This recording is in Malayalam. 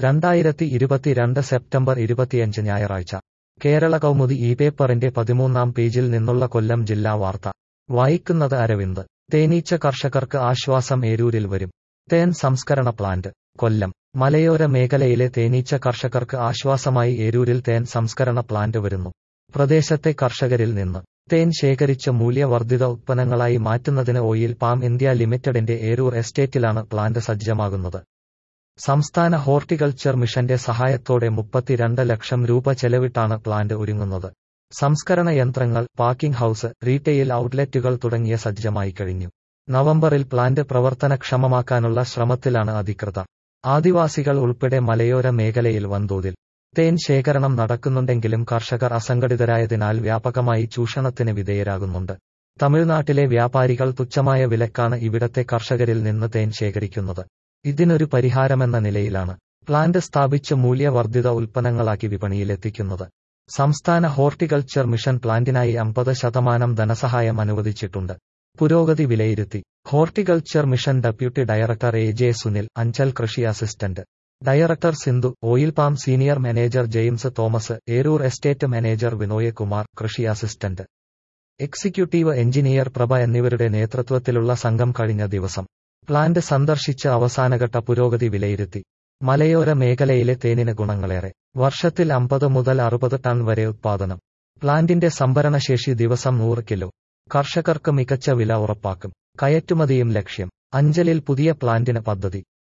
രണ്ടായിരത്തി ഇരുപത്തിരണ്ട് സെപ്റ്റംബർ ഇരുപത്തിയഞ്ച് ഞായറാഴ്ച കേരള കൗമുദി ഈ പേപ്പറിന്റെ പതിമൂന്നാം പേജിൽ നിന്നുള്ള കൊല്ലം ജില്ലാ വാർത്ത വായിക്കുന്നത് അരവിന്ദ് തേനീച്ച കർഷകർക്ക് ആശ്വാസം ഏരൂരിൽ വരും തേൻ സംസ്കരണ പ്ലാന്റ് കൊല്ലം മലയോര മേഖലയിലെ തേനീച്ച കർഷകർക്ക് ആശ്വാസമായി ഏരൂരിൽ തേൻ സംസ്കരണ പ്ലാന്റ് വരുന്നു പ്രദേശത്തെ കർഷകരിൽ നിന്ന് തേൻ ശേഖരിച്ച മൂല്യവർദ്ധിത ഉത്പന്നങ്ങളായി മാറ്റുന്നതിന് ഓയിൽ പാം ഇന്ത്യ ലിമിറ്റഡിന്റെ ഏരൂർ എസ്റ്റേറ്റിലാണ് പ്ലാന്റ് സജ്ജമാകുന്നത് സംസ്ഥാന ഹോർട്ടിക്കൾച്ചർ മിഷന്റെ സഹായത്തോടെ മുപ്പത്തിരണ്ട് ലക്ഷം രൂപ ചെലവിട്ടാണ് പ്ലാന്റ് ഒരുങ്ങുന്നത് സംസ്കരണ യന്ത്രങ്ങൾ പാക്കിംഗ് ഹൌസ് റീറ്റെയിൽ ഔട്ട്ലെറ്റുകൾ തുടങ്ങിയ സജ്ജമായി കഴിഞ്ഞു നവംബറിൽ പ്ലാന്റ് പ്രവർത്തനക്ഷമമാക്കാനുള്ള ശ്രമത്തിലാണ് അധികൃതർ ആദിവാസികൾ ഉൾപ്പെടെ മലയോര മേഖലയിൽ വൻതോതിൽ തേൻ ശേഖരണം നടക്കുന്നുണ്ടെങ്കിലും കർഷകർ അസംഘടിതരായതിനാൽ വ്യാപകമായി ചൂഷണത്തിന് വിധേയരാകുന്നുണ്ട് തമിഴ്നാട്ടിലെ വ്യാപാരികൾ തുച്ഛമായ വിലക്കാണ് ഇവിടത്തെ കർഷകരിൽ നിന്ന് തേൻ ശേഖരിക്കുന്നത് ഇതിനൊരു പരിഹാരമെന്ന നിലയിലാണ് പ്ലാന്റ് സ്ഥാപിച്ച് മൂല്യവർദ്ധിത ഉൽപ്പന്നങ്ങളാക്കി വിപണിയിലെത്തിക്കുന്നത് സംസ്ഥാന ഹോർട്ടിക്കൾച്ചർ മിഷൻ പ്ലാന്റിനായി അമ്പത് ശതമാനം ധനസഹായം അനുവദിച്ചിട്ടുണ്ട് പുരോഗതി വിലയിരുത്തി horticulture mission deputy director A J Sunil Anchal കൃഷി assistant director Sindhu oil palm senior manager James Thomas Eroor estate manager Vinoy Kumar കൃഷി അസിസ്റ്റന്റ് എക്സിക്യൂട്ടീവ് എഞ്ചിനീയർ പ്രഭ എന്നിവരുടെ നേതൃത്വത്തിലുള്ള സംഘം കഴിഞ്ഞ ദിവസം പ്ലാന്റ് സന്ദർശിച്ച് അവസാനഘട്ട പുരോഗതി വിലയിരുത്തി മലയോര മേഖലയിലെ തേനിന് ഗുണങ്ങളേറെ വർഷത്തിൽ അമ്പത് മുതൽ അറുപത് ടൺ വരെ ഉത്പാദനം പ്ലാന്റിന്റെ സംഭരണശേഷി ദിവസം നൂറ് കിലോ കർഷകർക്ക് മികച്ച വില ഉറപ്പാക്കും കയറ്റുമതിയും ലക്ഷ്യം അഞ്ചലിൽ പുതിയ പ്ലാന്റിന് പദ്ധതി